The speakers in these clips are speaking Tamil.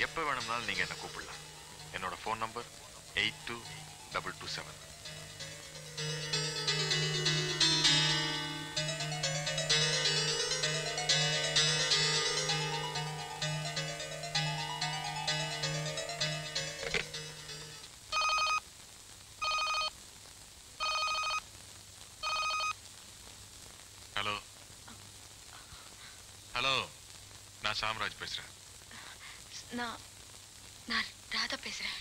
எப்போ வேணும்னாலும் நீங்கள் என்னை கூப்பிடலாம் என்னோட phone number eight two double two seven hello hello நான் சாம்ராஜ் பேசுறேன் நான் நான் ராதா பேசுறேன்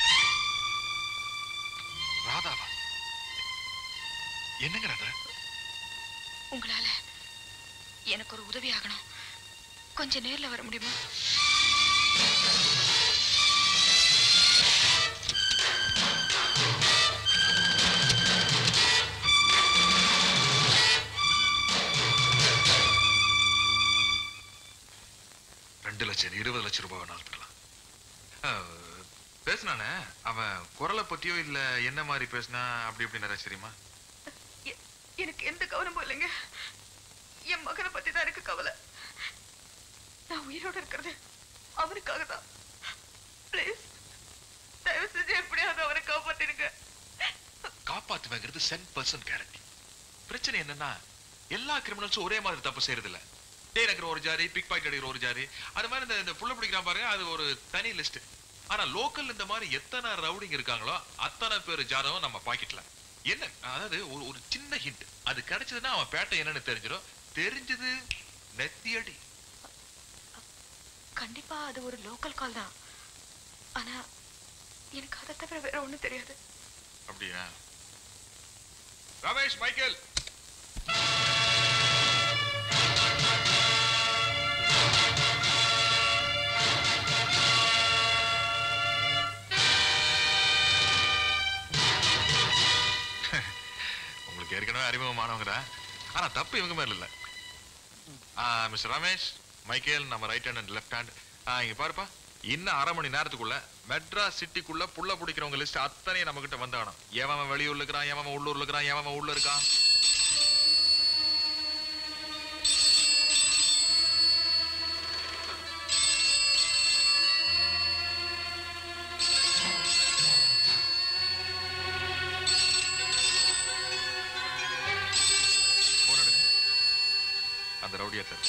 ராதாவா என்னங்க ராதா உங்களால எனக்கு ஒரு உதவி ஆகணும் கொஞ்சம் நேர்ல வர முடியுமா ரெண்டு லட்சம் இருபது லட்சம் ரூபாய் வேணாலும் தரலாம் அஹ், பேசுனானே அவன் குரலை பத்தியோ இல்ல என்ன மாதிரி பேசினா அப்படி இப்படி நிறைய தெரியுமா எ- எனக்கு எந்த கவனமும் இல்லைங்க என் மகனை பத்தி தான் எனக்கு கவலை நான் உயிரோட இருக்கிறது அவனுக்காக தான் ப்ளீஸ் தயவு செஞ்சு எப்படியாவது அவரை காப்பாத்திடுங்க காப்பாத்துவேங்கிறது சென் பர்சன்ட் கேரண்டி பிரச்சனை என்னன்னா எல்லா கிரிமினல்ஸும் ஒரே மாதிரி தப்பு செய்யறது இல்ல டே நக்கிற ஒரு ஜாரி பிக் பாக்கெட் அடிக்கிற ஒரு ஜாரி அது மாதிரி இந்த இந்த புள்ள பிடிக்கிறான் பாருங்க அது ஒரு தனி லிஸ்ட் ஆனா லோக்கல் இந்த மாதிரி எத்தனை ரவுடிங் இருக்காங்களோ அத்தனை பேர் ஜாதகம் நம்ம பாக்கெட்ல என்ன அதாவது ஒரு ஒரு சின்ன ஹிண்ட் அது கிடைச்சதுன்னா அவன் பேட்டை என்னன்னு தெரிஞ்சிடும் தெரிஞ்சது நெத்தியடி கண்டிப்பா அது ஒரு லோக்கல் கால் தான் ஆனா எனக்கு அதை தவிர வேற ஒண்ணும் தெரியாது அப்படியா ரமேஷ் மைக்கேல் உங்களுக்கு ஏற்கனவே அறிமுகமானவங்க தான் ஆனா தப்பு இவங்க மேல இல்ல மிஸ்டர் ரமேஷ் மைக்கேல் நம்ம right hand and left hand இங்க பாருப்பா இன்னும் அரை மணி நேரத்துக்குள்ள மெட்ராஸ் சிட்டிக்குள்ள புள்ள பிடிக்கிறவங்க லிஸ்ட் அத்தனையும் நம்ம கிட்ட வந்தாகணும் எவன் வெளியூர்ல இருக்கிறான் எவன் உள்ளூர்ல இருக்கிறான் எவன் உள்ள இருக்கான் போன் எடுங்க அந்த ரவுடியா தரு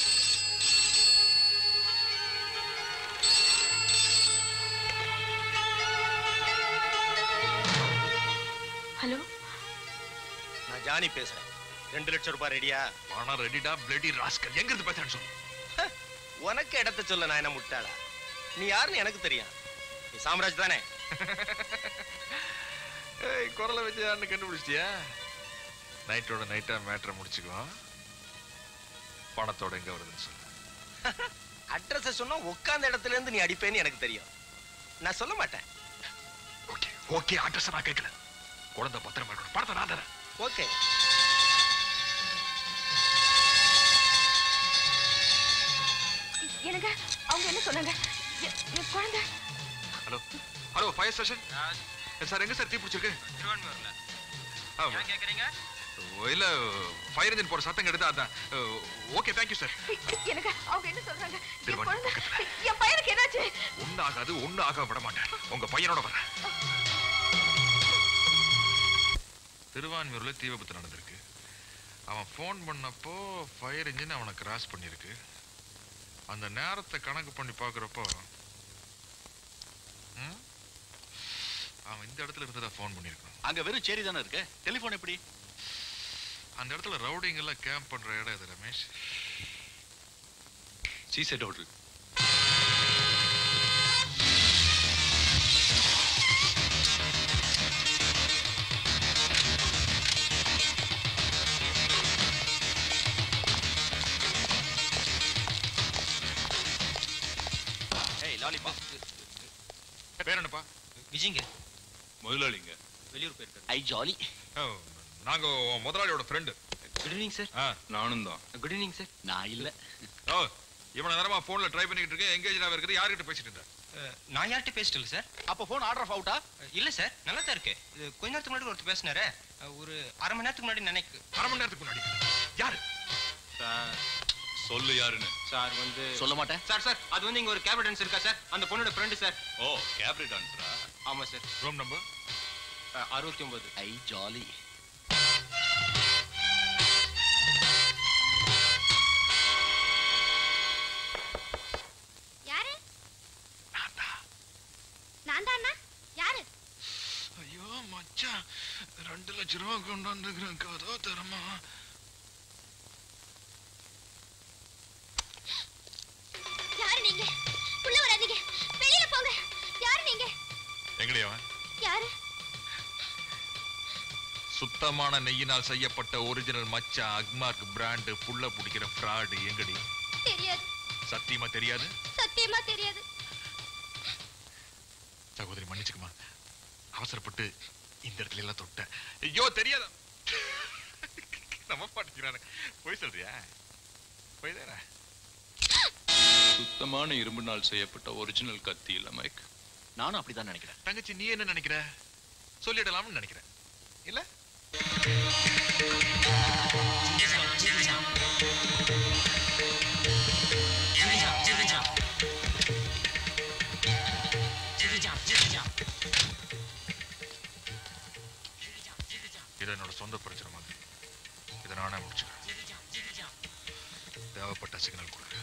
ஹலோ நான் ஜானி பேசுறேன் ரெண்டு லட்சம் ரூபாய் ரெடியா பணம் ரெடிடா பிளடி ராஸ்கல் எங்க இருந்து பேசுறேன்னு சொல்லு உனக்கு இடத்த சொல்ல நான் என்ன முட்டாளா நீ யாருன்னு எனக்கு தெரியும் நீ சாம்ராஜ் தானே ஏய் குரலை வச்சு யாருன்னு கண்டுபிடிச்சிட்டியா நைட்டோட நைட்டா மேட்ரை முடிச்சுக்குவோம் பணத்தோட எங்க வருதுன்னு சொல்லு அட்ரஸ் சொன்னா உட்கார்ந்த இடத்துல இருந்து நீ அடிப்பேன்னு எனக்கு தெரியும் நான் சொல்ல மாட்டேன் ஓகே ஓகே அட்ரஸ் நான் கேட்கல குழந்தை பத்திரமா இருக்கணும் பணத்தை நான் தரேன் ஓகே எனக்கு அவங்க என்ன சொன்னாங்க எ- என் குழந்தை hello hello fire station sir எங்க சார் தீ பிடிச்சிருக்கு திருவான்மையூர்ல ஆமா. ஏன் கேக்குறீங்க ஓ, இல்ல ஃபயர் இன்ஜின் போற சத்தம் கெடுத்து அதான் ஓகே தேங்க்யூ சார் எனக்கு அவங்க என்ன சொல்றாங்க என் திருவாணி குழந்தை பக்கத்துல. என் பையனுக்கு என்னாச்சு ஒண்ணு ஆகாது ஒண்ணு ஆக விட மாட்டேன் உங்க பையனோட வரேன் திருவான்மியூர்ல தீ விபத்து நடந்திருக்கு அவன் ஃபோன் பண்ணப்போ ஃபயர் இன்ஜின் அவனை கிராஸ் பண்ணிருக்கு அந்த நேரத்தை கணக்கு பண்ணி பார்க்குறப்போ ம்? அவன் இந்த இடத்துல இருந்ததா ஃபோன் பண்ணியிருக்கான் அங்க வெறும் சேரி தானே இருக்கு டெலிபோன் எப்படி அந்த இடத்துல ரவுடிங் எல்லாம் கேம்ப் பண்ற இடம் இது ரமேஷ் சீசைட் ஹோட்டல் ஏய் லாலிபாப் பேர் என்னப்பா விஜய்ங்க முதலாளிங்க வெளியூர் போயிருக்காரு ஐ ஜாலி ஓ, நாங்க உன் முதலாளியோட ஃப்ரெண்டு குட் ஈவினிங் சார் நானும் தான் குட் ஈவினிங் சார் நான் இல்ல ஓ இவனை நேரமா போன்ல ட்ரை பண்ணிக்கிட்டு இருக்கேன் எங்கேஜ் இருக்கிற யார்கிட்ட பேசிட்டு இருந்த நான் யார்கிட்ட பேசிட்டு இல்லை சார் அப்ப போன் ஆர்டர் ஆஃப் அவுட்டா இல்ல சார் நல்லா தான் இருக்கு இது கொஞ்ச நேரத்துக்கு முன்னாடி ஒருத்தர் பேசினாரு ஒரு அரை மணி நேரத்துக்கு முன்னாடி நினைக்கு அரை மணி நேரத்துக்கு முன்னாடி யாரு சொல்லு யாருன்னு சார் வந்து சொல்ல மாட்டேன் சார் சார் அது வந்து இங்க ஒரு கேப் டான்ஸ் இருக்கா சார் அந்த பொண்ணோட ஃப்ரெண்டு சார் ஓ கேப்ரி டான்ஸரா ஆமா சார் ரூம் நம்பர் அறுபத்தி ஒன்பது ஐ ஜாலி யாரு நான் தான் நான் தான் யாரு ஐயோ மச்சான் ரெண்டு லட்ச ரூபா கொண்டு வந்துக்கிறேன் கதோ தரமா யாரு நீங்க உள்ள வராதீங்க வெளியில போங்க யாரு நீங்க எங்கடி அவன் யாரு சுத்தமான நெய்யினால் செய்யப்பட்ட ஒரிஜினல் மச்சா அக்மார்க் பிராண்டு புள்ள பிடிக்கிற ஃப்ராடு எங்கடி தெரியாது சத்தியமா தெரியாது சத்தியமா தெரியாது சகோதரி மன்னிச்சுக்குமா அவசரப்பட்டு இந்த இடத்துல எல்லாம் தொட்டேன் ஐயோ தெரியாதா நம்ம பாட்டுக்கிறானு போய் சொல்றியா போய் தானே சுத்தமான இரும்பினால் செய்யப்பட்ட ஒரிஜினல் கத்தி இல்ல மைக் நானும் அப்படிதான் நினைக்கிறேன் தங்கச்சி நீ என்ன நினைக்கிற சொல்லிடலாம்னு நினைக்கிறேன் இல்ல இது என்னோட சொந்த பிரச்சனை மாதிரி இதை நானே முடிச்சுக்கிறேன் தேவைப்பட்ட சிக்னல் கொடு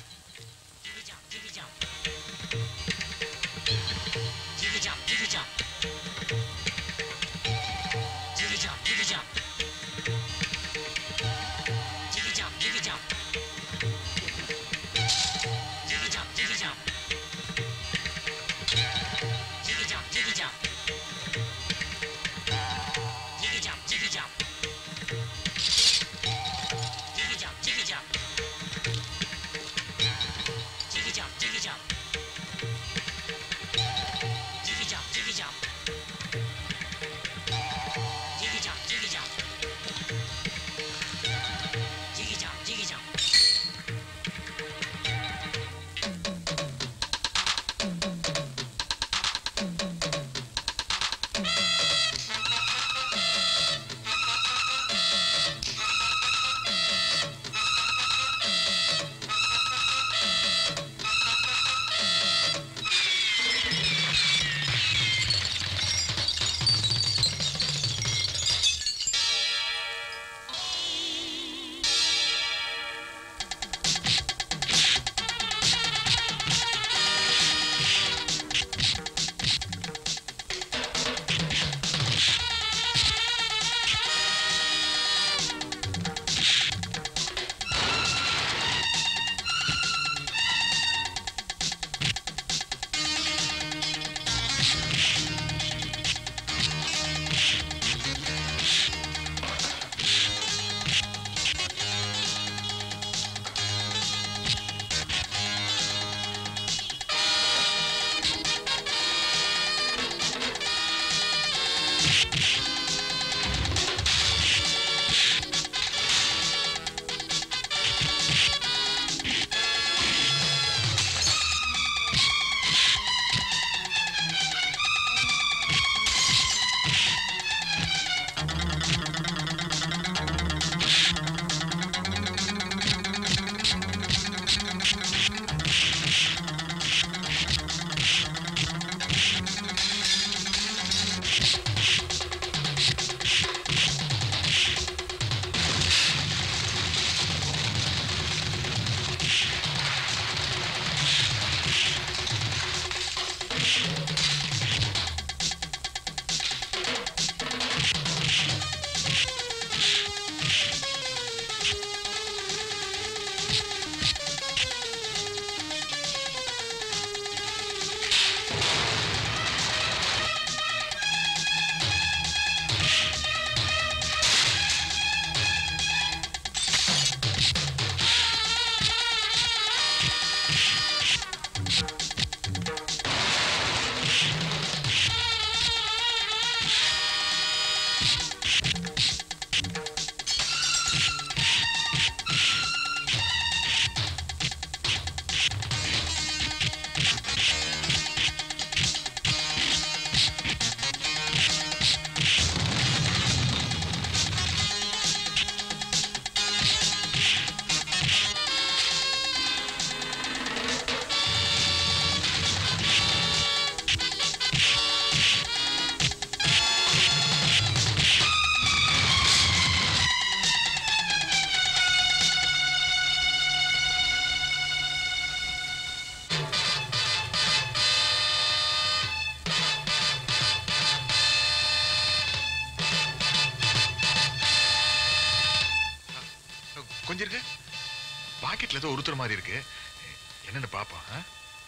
பாக்கெட்ல ஏதோ ஒருத்தர் மாதிரி இருக்கு என்னன்னு பாப்போம்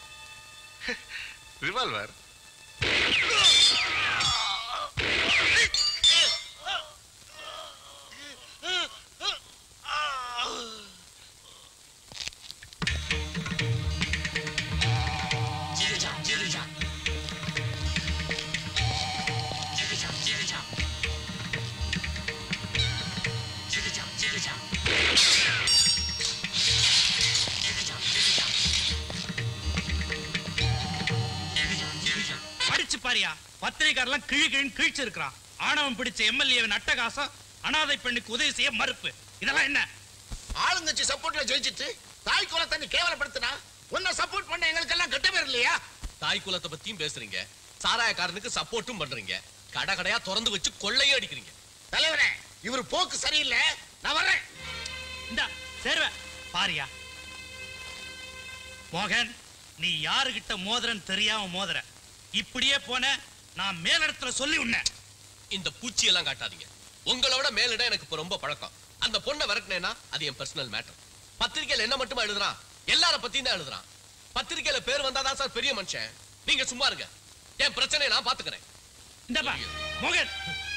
ரிவால்வர் படிச்சு பாரியா பத்திரிகாரெல்லாம் கிழி கிழின்னு கிழிச்சு இருக்கிறான் ஆணவம் பிடிச்ச எம்எல்ஏவின் அட்டகாசம் அனாதை பெண்ணுக்கு உதவி செய்ய மறுப்பு இதெல்லாம் என்ன ஆளுங்கட்சி சப்போர்ட்ல ஜெயிச்சிட்டு தாய் குலத்தை நீ கேவலப்படுத்தினா உன்னை சப்போர்ட் பண்ண எங்களுக்கெல்லாம் கெட்ட பேர் இல்லையா தாய் குலத்தை பத்தியும் பேசுறீங்க சாராயக்காரனுக்கு சப்போர்ட்டும் பண்றீங்க கடை கடையா திறந்து வச்சு கொள்ளையும் அடிக்கிறீங்க தலைவரே இவர் போக்கு சரியில்லை நான் வர்றேன் இந்த சேர்வ பாரியா மோகன் நீ யாருகிட்ட மோதிரன்னு தெரியாம மோதுற இப்படியே போன நான் மேலிடத்துல சொல்லி உன்ன இந்த பூச்சி எல்லாம் காட்டாதீங்க உங்களோட மேலிடம் எனக்கு இப்ப ரொம்ப பழக்கம் அந்த பொண்ணை விரட்டினேன்னா அது என் பர்சனல் மேட்டர் பத்திரிக்கையில என்ன மட்டுமா எழுதுறான் எல்லார பத்தியும் தான் எழுதுறான் பத்திரிக்கையில பேர் வந்தாதான் சார் பெரிய மனுஷன் நீங்க சும்மா இருங்க என் பிரச்சனையை நான் பாத்துக்கிறேன் இந்தப்பா மோகன்